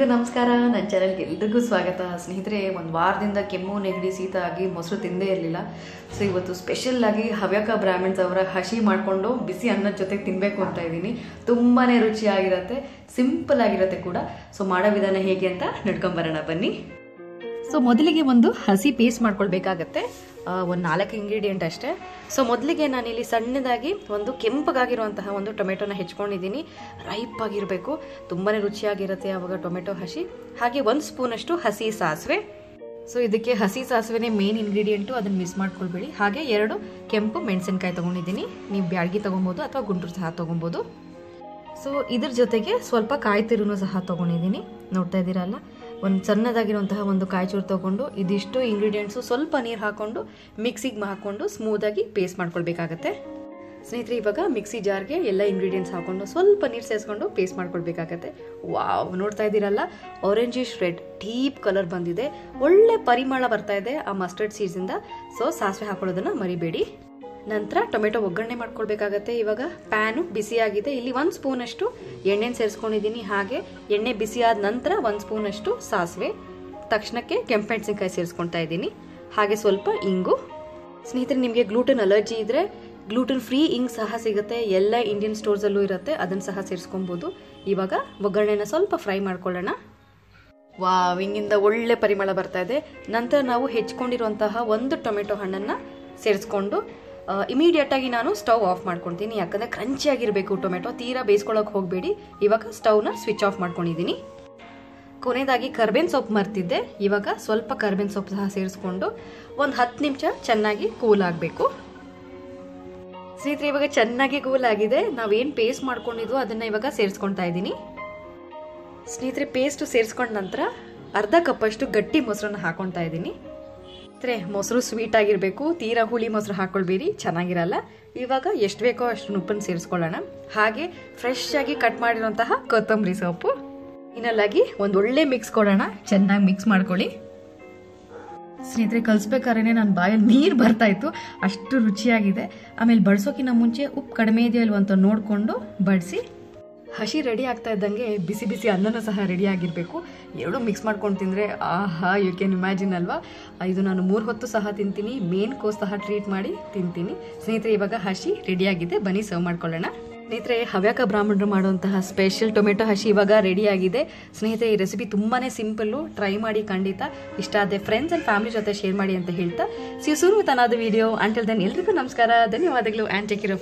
ನಮಸ್ಕಾರ ನನ್ನ ಚಾನಲ್ಗೆ ಎಲ್ರಿಗೂ ಸ್ವಾಗತ ಸ್ನೇಹಿತರೆ ಒಂದು ವಾರದಿಂದ ಕೆಮ್ಮು ನೆಗಡಿ ಶೀತ ಆಗಿ ಮೊಸರು ತಿಂದೇ ಇರಲಿಲ್ಲ ಸೊ ಇವತ್ತು ಸ್ಪೆಷಲ್ ಆಗಿ ಹವ್ಯಕ ಬ್ರಾಹ್ಮಣ್ಸ್ ಅವರ ಹಸಿ ಮಾಡಿಕೊಂಡು ಬಿಸಿ ಅನ್ನದ ಜೊತೆಗೆ ತಿನ್ನಬೇಕು ಅಂತ ಇದ್ದೀನಿ ತುಂಬಾ ರುಚಿಯಾಗಿರುತ್ತೆ ಸಿಂಪಲ್ ಆಗಿರುತ್ತೆ ಕೂಡ ಸೊ ಮಾಡೋ ವಿಧಾನ ಹೇಗೆ ಅಂತ ನಡ್ಕೊಂಬರೋಣ ಬನ್ನಿ ಸೊ ಮೊದಲಿಗೆ ಒಂದು ಹಸಿ ಪೇಸ್ಟ್ ಮಾಡ್ಕೊಳ್ಬೇಕಾಗತ್ತೆ ಒಂದು ನಾಲ್ಕು ಇಂಗ್ರೀಡಿಯೆಂಟ್ ಅಷ್ಟೇ ಸೊ ಮೊದಲಿಗೆ ನಾನಿಲ್ಲಿ ಸಣ್ಣದಾಗಿ ಒಂದು ಕೆಂಪಗಾಗಿರುವಂತಹ ಒಂದು ಟೊಮೆಟೊನ ಹೆಚ್ಕೊಂಡಿದ್ದೀನಿ ರೈಪ್ ಆಗಿರಬೇಕು ತುಂಬಾ ರುಚಿಯಾಗಿರುತ್ತೆ ಆವಾಗ ಟೊಮೆಟೊ ಹಸಿ ಹಾಗೆ ಒಂದು ಸ್ಪೂನಷ್ಟು ಹಸಿ ಸಾಸಿವೆ ಸೊ ಇದಕ್ಕೆ ಹಸಿ ಸಾಸಿವೆನೇ ಮೇನ್ ಇಂಗ್ರೀಡಿಯೆಂಟು ಅದನ್ನು ಮಿಸ್ ಮಾಡ್ಕೊಳ್ಬೇಡಿ ಹಾಗೆ ಎರಡು ಕೆಂಪು ಮೆಣಸಿನ್ಕಾಯಿ ತೊಗೊಂಡಿದ್ದೀನಿ ನೀವು ಬ್ಯಾಡಗಿ ತೊಗೊಬೋದು ಅಥವಾ ಗುಂಟೂರು ಸಹ ತೊಗೊಬೋದು ಸೊ ಇದ್ರ ಜೊತೆಗೆ ಸ್ವಲ್ಪ ಕಾಯಿ ತಿರುನು ಸಹ ತೊಗೊಂಡಿದ್ದೀನಿ ನೋಡ್ತಾ ಇದ್ದೀರಲ್ಲ ಒಂದು ಸಣ್ಣದಾಗಿರುವಂತಹ ಒಂದು ಕಾಯಿ ಚೂರು ತೊಗೊಂಡು ಇದಿಷ್ಟು ಇಂಗ್ರೀಡಿಯೆಂಟ್ಸು ಸ್ವಲ್ಪ ನೀರು ಹಾಕ್ಕೊಂಡು ಮಿಕ್ಸಿಗೆ ಹಾಕ್ಕೊಂಡು ಸ್ಮೂದಾಗಿ ಪೇಸ್ಟ್ ಮಾಡ್ಕೊಳ್ಬೇಕಾಗತ್ತೆ ಸ್ನೇಹಿತರೆ ಇವಾಗ ಮಿಕ್ಸಿ ಜಾರ್ಗೆ ಎಲ್ಲ ಇಂಗ್ರೀಡಿಯೆಂಟ್ಸ್ ಹಾಕೊಂಡು ಸ್ವಲ್ಪ ನೀರು ಸೇರಿಸ್ಕೊಂಡು ಪೇಸ್ಟ್ ಮಾಡ್ಕೊಳ್ಬೇಕಾಗತ್ತೆ ವಾವ್ ನೋಡ್ತಾ ಇದ್ದೀರಲ್ಲ ಆರೆಂಜಿಶ್ ರೆಡ್ ಡೀಪ್ ಕಲರ್ ಬಂದಿದೆ ಒಳ್ಳೆ ಪರಿಮಳ ಬರ್ತಾ ಇದೆ ಆ ಮಸ್ಟರ್ಡ್ ಸೀಡ್ಸಿಂದ ಸೊ ಸಾಸಿವೆ ಹಾಕೊಳ್ಳೋದನ್ನ ಮರಿಬೇಡಿ ನಂತರ ಟೊಮೆಟೊ ಒಗ್ಗರಣೆ ಮಾಡ್ಕೊಳ್ಬೇಕಾಗತ್ತೆ ಇವಾಗ ಪ್ಯಾನು ಬಿಸಿಯಾಗಿದೆ ಇಲ್ಲಿ ಒಂದು ಸ್ಪೂನಷ್ಟು ಎಣ್ಣೆನ ಸೇರಿಸ್ಕೊಂಡಿದ್ದೀನಿ ಹಾಗೆ ಎಣ್ಣೆ ಬಿಸಿಯಾದ ನಂತರ ಒಂದು ಸ್ಪೂನಷ್ಟು ಸಾಸಿವೆ ತಕ್ಷಣಕ್ಕೆ ಕೆಂಪೆಣ್ಸಿನ್ಕಾಯಿ ಸೇರಿಸ್ಕೊಳ್ತಾ ಇದ್ದೀನಿ ಹಾಗೆ ಸ್ವಲ್ಪ ಇಂಗು ಸ್ನೇಹಿತರೆ ನಿಮಗೆ ಗ್ಲೂಟನ್ ಅಲರ್ಜಿ ಇದ್ರೆ ಗ್ಲೂಟನ್ ಫ್ರೀ ಇಂಗ್ ಸಹ ಸಿಗುತ್ತೆ ಎಲ್ಲ ಇಂಡಿಯನ್ ಸ್ಟೋರ್ಸಲ್ಲೂ ಇರುತ್ತೆ ಅದನ್ನು ಸಹ ಸೇರಿಸ್ಕೊಬೋದು ಇವಾಗ ಒಗ್ಗರಣೆನ ಸ್ವಲ್ಪ ಫ್ರೈ ಮಾಡ್ಕೊಳ್ಳೋಣ ವಾವ್ ಹಿಂಗಿಂದ ಒಳ್ಳೆ ಪರಿಮಳ ಬರ್ತಾ ಇದೆ ನಂತರ ನಾವು ಹೆಚ್ಕೊಂಡಿರುವಂತಹ ಒಂದು ಟೊಮೆಟೊ ಹಣ್ಣನ್ನು ಸೇರಿಸ್ಕೊಂಡು ಇಮಿಡಿಯೇಟ್ ಆಗಿ ನಾನು ಸ್ಟವ್ ಆಫ್ ಮಾಡ್ಕೊಳ್ತೀನಿ ಯಾಕಂದ್ರೆ ಕ್ರಂಚಿ ಆಗಿರಬೇಕು ಟೊಮೆಟೊ ತೀರಾ ಬೇಯಿಸ್ಕೊಳ್ಳೋಕೆ ಹೋಗಬೇಡಿ ಇವಾಗ ಸ್ಟವ್ನ ಸ್ವಿಚ್ ಆಫ್ ಮಾಡ್ಕೊಂಡಿದ್ದೀನಿ ಕೊನೆಯದಾಗಿ ಕರ್ಬೇನ್ ಸೊಪ್ಪು ಮರ್ತಿದ್ದೆ ಇವಾಗ ಸ್ವಲ್ಪ ಕರ್ಬೇನ್ ಸೊಪ್ಪು ಸಹ ಸೇರಿಸ್ಕೊಂಡು ಒಂದು ಹತ್ತು ನಿಮಿಷ ಚೆನ್ನಾಗಿ ಕೂಲ್ ಆಗಬೇಕು ಸ್ನೇಹಿತರೆ ಇವಾಗ ಚೆನ್ನಾಗಿ ಕೂಲ್ ಆಗಿದೆ ನಾವೇನು ಪೇಸ್ಟ್ ಮಾಡ್ಕೊಂಡಿದ್ವು ಅದನ್ನ ಇವಾಗ ಸೇರಿಸ್ಕೊಳ್ತಾ ಇದ್ದೀನಿ ಸ್ನೇಹಿತರೆ ಪೇಸ್ಟ್ ಸೇರಿಸ್ಕೊಂಡ ನಂತರ ಅರ್ಧ ಕಪ್ಪಷ್ಟು ಗಟ್ಟಿ ಮೊಸರನ್ನ ಹಾಕೊಳ್ತಾ ಇದ್ದೀನಿ ಸ್ನೇಹಿತರೆ ಮೊಸರು ಸ್ವೀಟ್ ಆಗಿರಬೇಕು ತೀರಾ ಹುಳಿ ಮೊಸರು ಹಾಕೊಳ್ಬೇಡಿ ಚೆನ್ನಾಗಿರಲ್ಲ ಇವಾಗ ಎಷ್ಟು ಬೇಕೋ ಅಷ್ಟು ಉಪ್ಪನ್ನು ಸೇರಿಸ್ಕೊಳ್ಳೋಣ ಹಾಗೆ ಫ್ರೆಶ್ ಆಗಿ ಕಟ್ ಮಾಡಿರುವಂತಹ ಕೊತ್ತಂಬರಿ ಸೊಪ್ಪು ಇನ್ನಲ್ಲಾಗಿ ಒಂದು ಒಳ್ಳೆ ಮಿಕ್ಸ್ ಕೊಡೋಣ ಚೆನ್ನಾಗಿ ಮಿಕ್ಸ್ ಮಾಡ್ಕೊಳ್ಳಿ ಸ್ನೇಹಿತರೆ ಕಲಿಸ್ಬೇಕಾದ್ರೆ ನನ್ನ ಬಾಯಲ್ಲಿ ನೀರು ಬರ್ತಾ ಇತ್ತು ಅಷ್ಟು ರುಚಿಯಾಗಿದೆ ಆಮೇಲೆ ಬಡಿಸೋಕ್ಕಿಂತ ಮುಂಚೆ ಉಪ್ಪು ಕಡಿಮೆ ಇದೆಯೋ ಇಲ್ವೋ ಅಂತ ನೋಡಿಕೊಂಡು ಬಡಿಸಿ ಹಸಿ ರೆಡಿ ಆಗ್ತಾ ಇದ್ದಂಗೆ ಬಿಸಿ ಬಿಸಿ ಅನ್ನನೂ ಸಹ ರೆಡಿ ಆಗಿರಬೇಕು ಎರಡೂ ಮಿಕ್ಸ್ ಮಾಡ್ಕೊಂಡು ತಿಂದರೆ ಆಹಾ ಯು ಕ್ಯಾನ್ ಇಮ್ಯಾಜಿನ್ ಅಲ್ವಾ ಇದು ನಾನು ಮೂರು ಹೊತ್ತು ಸಹ ತಿಂತೀನಿ ಮೇನ್ ಕೋಸ್ ಸಹ ಟ್ರೀಟ್ ಮಾಡಿ ತಿಂತೀನಿ ಸ್ನೇಹಿತರೆ ಇವಾಗ ಹಸಿ ರೆಡಿಯಾಗಿದೆ ಬನ್ನಿ ಸರ್ವ್ ಮಾಡ್ಕೊಳ್ಳೋಣ ಸ್ನೇಹಿತರೆ ಹವ್ಯಕ ಬ್ರಾಹ್ಮಣರು ಮಾಡುವಂತಹ ಸ್ಪೆಷಲ್ ಟೊಮೆಟೊ ಹಸಿ ಇವಾಗ ರೆಡಿ ಆಗಿದೆ ಸ್ನೇಹಿತರೆ ಈ ರೆಸಿಪಿ ತುಂಬಾನೇ ಸಿಂಪಲ್ಲು ಟ್ರೈ ಮಾಡಿ ಖಂಡಿತ ಇಷ್ಟ ಆದರೆ ಫ್ರೆಂಡ್ಸ್ ಆ್ಯಂಡ್ ಫ್ಯಾಮಿಲಿ ಜೊತೆ ಶೇರ್ ಮಾಡಿ ಅಂತ ಹೇಳ್ತಾ ಸಿ ಸುರು ತನಾದ ವಿಡಿಯೋ ಅಂಟಿಲ್ ದೆನ್ ಎಲ್ರಿಗೂ ನಮಸ್ಕಾರ ಧನ್ಯವಾದಗಳು ಆ್ಯಂಡ್ ಟೇಕ್